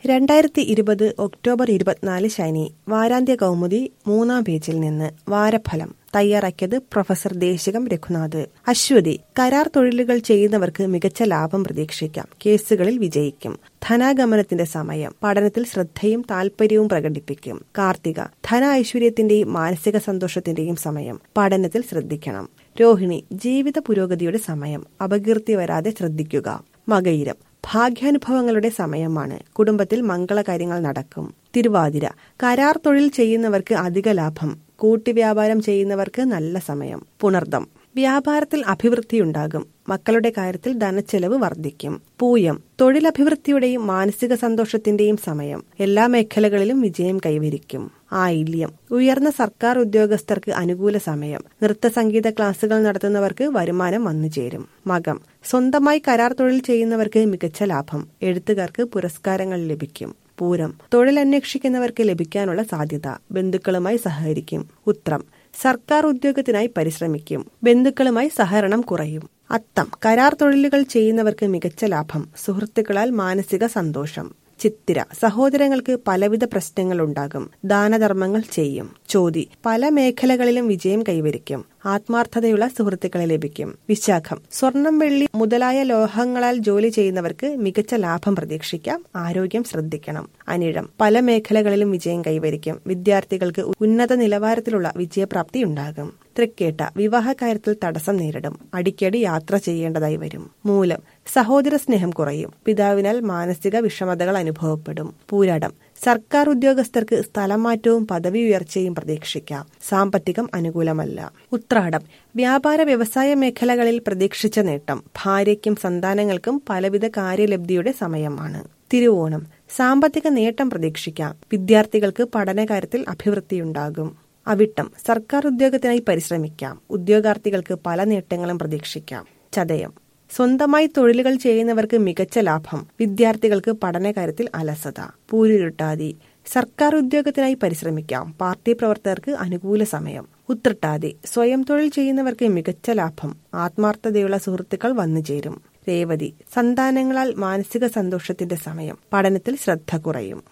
രണ്ടായിരത്തി ഇരുപത് ഒക്ടോബർ ഇരുപത്തിനാല് ശനി വാരാന്ത്യ കൗമുദി മൂന്നാം പേജിൽ നിന്ന് വാരഫലം തയ്യാറാക്കിയത് പ്രൊഫസർ ദേശികം രഘുനാഥ് അശ്വതി കരാർ തൊഴിലുകൾ ചെയ്യുന്നവർക്ക് മികച്ച ലാഭം പ്രതീക്ഷിക്കാം കേസുകളിൽ വിജയിക്കും ധനാഗമനത്തിന്റെ സമയം പഠനത്തിൽ ശ്രദ്ധയും താൽപര്യവും പ്രകടിപ്പിക്കും കാർത്തിക ധന ഐശ്വര്യത്തിന്റെയും മാനസിക സന്തോഷത്തിന്റെയും സമയം പഠനത്തിൽ ശ്രദ്ധിക്കണം രോഹിണി ജീവിത പുരോഗതിയുടെ സമയം അപകീർത്തി വരാതെ ശ്രദ്ധിക്കുക മകയിരം ഭാഗ്യാനുഭവങ്ങളുടെ സമയമാണ് കുടുംബത്തിൽ മംഗളകാര്യങ്ങൾ നടക്കും തിരുവാതിര കരാർ തൊഴിൽ ചെയ്യുന്നവർക്ക് അധിക ലാഭം കൂട്ടുവ്യാപാരം ചെയ്യുന്നവർക്ക് നല്ല സമയം പുണർദം വ്യാപാരത്തിൽ അഭിവൃദ്ധിയുണ്ടാകും മക്കളുടെ കാര്യത്തിൽ ധനച്ചെലവ് വർദ്ധിക്കും പൂയം തൊഴിലഭിവൃദ്ധിയുടെയും മാനസിക സന്തോഷത്തിന്റെയും സമയം എല്ലാ മേഖലകളിലും വിജയം കൈവരിക്കും ആയില്യം ഉയർന്ന സർക്കാർ ഉദ്യോഗസ്ഥർക്ക് അനുകൂല സമയം നൃത്ത സംഗീത ക്ലാസുകൾ നടത്തുന്നവർക്ക് വരുമാനം വന്നു ചേരും മകം സ്വന്തമായി കരാർ തൊഴിൽ ചെയ്യുന്നവർക്ക് മികച്ച ലാഭം എഴുത്തുകാർക്ക് പുരസ്കാരങ്ങൾ ലഭിക്കും പൂരം തൊഴിൽ അന്വേഷിക്കുന്നവർക്ക് ലഭിക്കാനുള്ള സാധ്യത ബന്ധുക്കളുമായി സഹകരിക്കും ഉത്രം സർക്കാർ ഉദ്യോഗത്തിനായി പരിശ്രമിക്കും ബന്ധുക്കളുമായി സഹകരണം കുറയും അത്തം കരാർ തൊഴിലുകൾ ചെയ്യുന്നവർക്ക് മികച്ച ലാഭം സുഹൃത്തുക്കളാൽ മാനസിക സന്തോഷം ചിത്തിര സഹോദരങ്ങൾക്ക് പലവിധ പ്രശ്നങ്ങൾ ഉണ്ടാകും ദാനധർമ്മങ്ങൾ ചെയ്യും ചോതി പല മേഖലകളിലും വിജയം കൈവരിക്കും ആത്മാർത്ഥതയുള്ള സുഹൃത്തുക്കളെ ലഭിക്കും വിശാഖം സ്വർണം വെള്ളി മുതലായ ലോഹങ്ങളാൽ ജോലി ചെയ്യുന്നവർക്ക് മികച്ച ലാഭം പ്രതീക്ഷിക്കാം ആരോഗ്യം ശ്രദ്ധിക്കണം അനിഴം പല മേഖലകളിലും വിജയം കൈവരിക്കും വിദ്യാർത്ഥികൾക്ക് ഉന്നത നിലവാരത്തിലുള്ള വിജയപ്രാപ്തി ഉണ്ടാകും തൃക്കേട്ട വിവാഹകാര്യത്തിൽ തടസ്സം നേരിടും അടിക്കടി യാത്ര ചെയ്യേണ്ടതായി വരും മൂലം സഹോദര സ്നേഹം കുറയും പിതാവിനാൽ മാനസിക വിഷമതകൾ അനുഭവപ്പെടും പൂരാടം സർക്കാർ ഉദ്യോഗസ്ഥർക്ക് സ്ഥലമാറ്റവും പദവി ഉയർച്ചയും പ്രതീക്ഷിക്കാം സാമ്പത്തികം അനുകൂലമല്ല ഉത്രാടം വ്യാപാര വ്യവസായ മേഖലകളിൽ പ്രതീക്ഷിച്ച നേട്ടം ഭാര്യയ്ക്കും സന്താനങ്ങൾക്കും പലവിധ കാര്യലബ്ധിയുടെ സമയമാണ് തിരുവോണം സാമ്പത്തിക നേട്ടം പ്രതീക്ഷിക്കാം വിദ്യാർത്ഥികൾക്ക് പഠനകാര്യത്തിൽ അഭിവൃദ്ധിയുണ്ടാകും അവിട്ടം സർക്കാർ ഉദ്യോഗത്തിനായി പരിശ്രമിക്കാം ഉദ്യോഗാർത്ഥികൾക്ക് പല നേട്ടങ്ങളും പ്രതീക്ഷിക്കാം ചതയം സ്വന്തമായി തൊഴിലുകൾ ചെയ്യുന്നവർക്ക് മികച്ച ലാഭം വിദ്യാർത്ഥികൾക്ക് പഠനകാര്യത്തിൽ അലസത പൂരുരുട്ടാതി സർക്കാർ ഉദ്യോഗത്തിനായി പരിശ്രമിക്കാം പാർട്ടി പ്രവർത്തകർക്ക് അനുകൂല സമയം ഉത്രട്ടാതി സ്വയം തൊഴിൽ ചെയ്യുന്നവർക്ക് മികച്ച ലാഭം ആത്മാർത്ഥതയുള്ള സുഹൃത്തുക്കൾ വന്നു ചേരും രേവതി സന്താനങ്ങളാൽ മാനസിക സന്തോഷത്തിന്റെ സമയം പഠനത്തിൽ ശ്രദ്ധ കുറയും